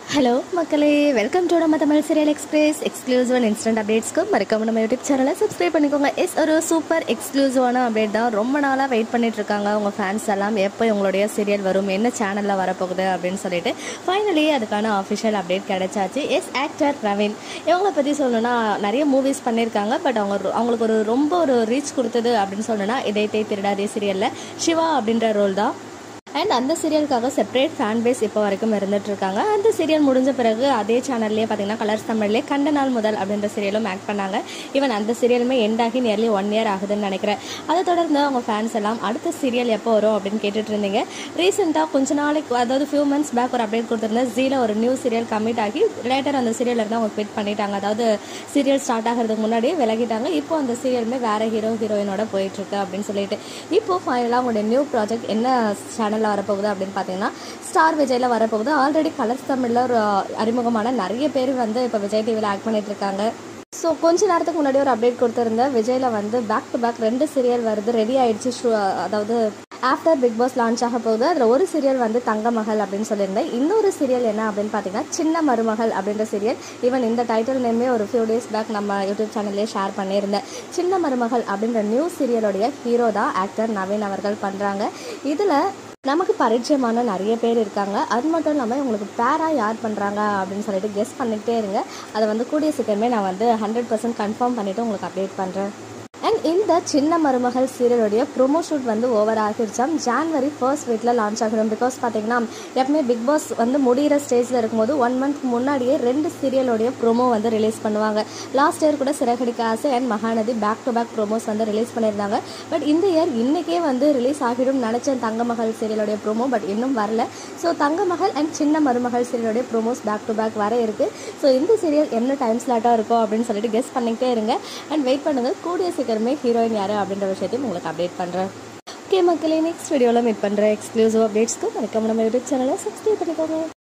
hello மக்களே welcome to நம்ம Tamil serial express exclusive and instant அப்டேட்ஸ்க்கு மறக்காம நம்ம யூடியூப் சேனலை சப்ஸ்கிரைப் பண்ணிக்கோங்க எஸ் ஒரு சூப்பர் எக்ஸ்க்ளூசிவான அப்டேட் தான் ரொம்ப நாளாக வெயிட் பண்ணிட்டு இருக்காங்க உங்கள் ஃபேன்ஸ் எல்லாம் எப்போ உங்களுடைய சீரியல் வரும் என்ன சேனலில் வரப்போகுது அப்படின்னு சொல்லிட்டு ஃபைனலி அதுக்கான அஃபிஷியல் அப்டேட் கிடைச்சாச்சு எஸ் ஆக்டர் ரவீன் இவங்கள பற்றி சொல்லணும்னா நிறைய மூவிஸ் பண்ணியிருக்காங்க பட் அவங்க ரொ- அவங்களுக்கு ஒரு ரொம்ப ஒரு ரீச் கொடுத்தது அப்படின்னு சொல்லணும்னா இதயத்தை திருடாதே சீரியலில் சிவா அப்படின்ற ரோல் தான் அண்ட் அந்த சீரியலுக்காக செப்பரேட் ஃபேன் பேஸ் இப்போ வரைக்கும் இருந்துட்டு இருக்காங்க அந்த சீரியல் முடிஞ்ச பிறகு அதே சேனல்லே பார்த்தீங்கன்னா கலர்ஸ் தமிழ்லேயே கண்ட நாள் முதல் அப்படின்ற சீரியலும் ஆக்ட் பண்ணாங்க ஈவன் அந்த சீரியலுமே எண்ட் ஆகி நியர்லி ஒன் இயர் ஆகுதுன்னு நினைக்கிறேன் அதை தொடர்ந்து அவங்க ஃபேன்ஸ் எல்லாம் அடுத்த சீரியல் எப்போ வரும் அப்படின்னு கேட்டுட்டு இருந்தீங்க ரீசெண்டாக கொஞ்ச நாளைக்கு அதாவது ஃபியூ மந்த்ஸ் பேக் ஒரு அப்டேட் கொடுத்துருந்தேன் ஜீல ஒரு நியூ சீரியல் கமிட் ஆகி லேட்டர் அந்த சீரியல் இருந்து அவங்க குவிட் பண்ணிட்டாங்க அதாவது சீரியல் ஸ்டார்ட் ஆகிறதுக்கு முன்னாடியே விலகிட்டாங்க இப்போ அந்த சீரியலுமே வேற ஹீரோ ஹீரோயினோட போயிட்டு இருக்கு அப்படின்னு சொல்லிட்டு இப்போ ஃபைனலாக அவங்களுடைய நியூ ப்ராஜெக்ட் என்ன சேனலில் வரப்போகுது அப்படின்னு பார்த்தீங்கன்னா ஸ்டார் விஜயில் வரப்போகுது ஆல்ரெடி கலர்ஸ் தமிழில் ஒரு அறிமுகமான நிறைய பேர் வந்து இப்போ விஜய் டிவியில் ஆக்ட் பண்ணிட்டு இருக்காங்க ஸோ கொஞ்ச நேரத்துக்கு முன்னாடி ஒரு அப்டேட் கொடுத்துருந்தேன் விஜயில் வந்து பேக் டு பேக் ரெண்டு சீரியல் வருது ரெடி ஆயிடுச்சு ஷூ அதாவது ஆஃப்டர் பிக் பாஸ் லான்ச் ஆக போகுது அதில் ஒரு சீரியல் வந்து தங்க மகள் அப்படின்னு சொல்லியிருந்தேன் இன்னொரு சீரியல் என்ன அப்படின்னு பார்த்தீங்கன்னா சின்ன மருமகள் அப்படின்ற சீரியல் ஈவன் இந்த டைட்டில் நேமே ஒரு ஃபியூ டேஸ் பேக் நம்ம யூடியூப் சேனல்லே ஷேர் பண்ணியிருந்தேன் சின்ன மருமகள் அப்படின்ற நியூ சீரியலோடைய ஹீரோ தான் ஆக்டர் நவீன் அவர்கள் பண்ணுறாங்க இதில் நமக்கு பரிச்சயமான நிறைய பேர் இருக்காங்க அது மட்டும் இல்லாமல் உங்களுக்கு பேராக யார் பண்ணுறாங்க அப்படின்னு சொல்லிட்டு கெஸ் பண்ணிக்கிட்டே இருங்க அதை வந்து கூடிய சீக்கிரமே நான் வந்து ஹண்ட்ரட் பர்சன்ட் கன்ஃபார்ம் பண்ணிவிட்டு உங்களுக்கு அப்டேட் பண்ணுறேன் அண்ட் இந்த சின்ன மருமகள் சீரியலுடைய ப்ரோமோ ஷூட் வந்து ஓவர் ஆகிருச்சாம் ஜான்வரி ஃபர்ஸ்ட் வீக்கில் லான்ச் ஆகிடும் பிகாஸ் பார்த்தீங்கன்னா எப்பவுமே பிக் பாஸ் வந்து முடிகிற ஸ்டேஜில் இருக்கும்போது ஒன் மந்த் முன்னாடியே ரெண்டு சீரியலோடைய ப்ரோமோ வந்து ரிலீஸ் பண்ணுவாங்க லாஸ்ட் இயர் கூட Siragadikka Aasai and Mahanadhi back to back promos வந்து ரிலீஸ் பண்ணியிருந்தாங்க பட் இந்த இயர் இன்னைக்கே வந்து ரிலீஸ் ஆகிடும் நினச்சேன் தங்க மகள் சீரியலோடைய ப்ரோமோ பட் இன்னும் வரல ஸோ தங்க மகள் அண்ட் சின்ன மருமகள் சீரியலோடைய ப்ரோமோஸ் பேக் டு பேக் வர இருக்குது ஸோ இந்த சீரியல் என்ன டைம் ஸ்லாட்டாக இருக்கும் அப்படின்னு சொல்லிட்டு கெஸ் பண்ணிக்கிட்டே இருங்க அண்ட் வெயிட் பண்ணுங்கள் கூடிய சீக்கிரமே ஹீரோயின் யார் அப்படின்ற விஷயத்தையும் உங்களுக்கு அப்டேட் பண்ணுறேன் ஓகே மக்களே நெக்ஸ்ட் வீடியோவில் மீட் பண்ணுறேன் எக்ஸ்க்ளூசிவ் அப்டேட்ஸ்க்கு மறக்காம நம்ம யூடியூப் சேனலை சப்ஸ்கிரைப் பண்ணிக்கோங்க